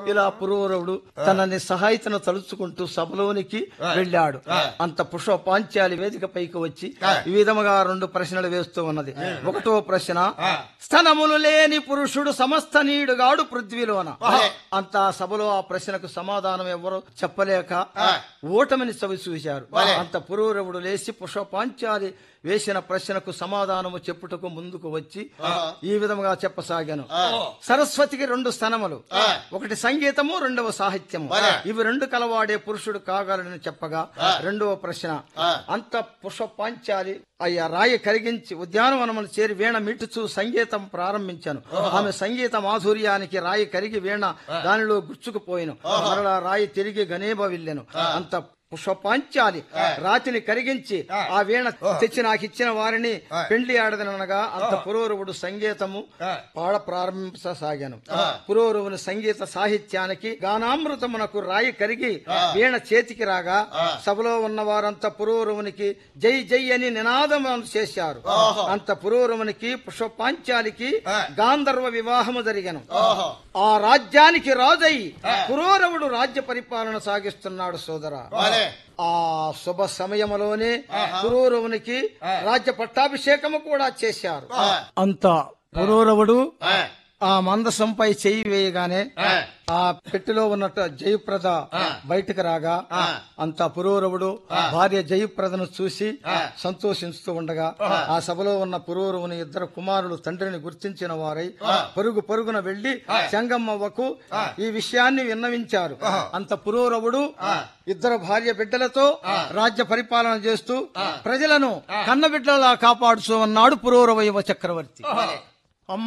ఇలా పురూరవుడు తనని సహాయతను తలుచుకుంటూ సభలోనికి వెళ్ళాడు అంత పుష్ప పాంచాలి వేదిక పైకి వచ్చి ఈ విధముగా రెండు ప్రశ్నలు వేస్తూ ఉన్నది ఒకటో ప్రశ్న స్తనములు లేని పురుషుడు సమస్త నీడుగాడు పృథ్వీలోన అంత సభలో ఆ ప్రశ్నకు సమాధానం ఎవరు చెప్పలేక ఓటమిని చవి చూశారు అంత పురూరవుడు లేచి పుష్ప పాంచాలి వేసిన ప్రశ్నకు సమాధానము చెప్పుటకు ముందుకు వచ్చి ఈ విధముగా చెప్పసాగాను సరస్వతికి రెండు స్థనములు ఒకటి సంగీతము రెండవ సాహిత్యము ఇవి రెండు కలవాడే పురుషుడు కాగలనని చెప్పగా రెండవ ప్రశ్న అంత పుష్ప పాంచాలి అయ్యా రాయి కరిగించి ఉద్యానవనమును చేరి వీణ మిట్టుచూ సంగీతం ప్రారంభించాను ఆమె సంగీత మాధుర్యానికి రాయి కరిగి వీణ దానిలో గుచ్చుకుపోయిను మరలా రాయి తిరిగి గనేబ వెళ్ళెను అంత పుష్పాంచాలి రాతిని కరిగించి ఆ వీణ తెచ్చి నాకు ఇచ్చిన వారిని పెండ్లి ఆడదనగా అంత పురోరువుడు సంగీతము పాడ ప్రారంభించసాగాను పురోరువుని సంగీత సాహిత్యానికి గానామృతమునకు రాయి కరిగి వీణ చేతికి రాగా సభలో ఉన్న వారంతా పురోరువునికి జై జై అని నినాదము చేశారు అంత పురోరువునికి పుష్పాంచాలికి గాంధర్వ వివాహము జరిగను ఆ రాజ్యానికి రాజై పురోరవుడు రాజ్య పరిపాలన సాగిస్తున్నాడు సోదర ఆ శుభ సమయములోనే పురూరవునికి రాజ్య పట్టాభిషేకము కూడా చేశారు అంత పురూరవుడు ఆ మందసంపై చెయ్యి వేయగానే ఆ పెట్టెలో ఉన్నట్టు జయప్రద బయటకు రాగా అంత పురూరవుడు భార్య జయప్రదను చూసి సంతోషిస్తూ ఉండగా ఆ సభలో ఉన్న పురూరవుని ఇద్దరు కుమారులు తండ్రిని గుర్తించిన వారై పరుగు పరుగున వెళ్లి చెంగమ్మవ్వకు ఈ విషయాన్ని విన్నవించారు అంత పురూరవుడు ఇద్దరు భార్య బిడ్డలతో రాజ్య పరిపాలన చేస్తూ ప్రజలను కన్నబిడ్డలా కాపాడుతూ ఉన్నాడు పురూరవ యువ చక్రవర్తి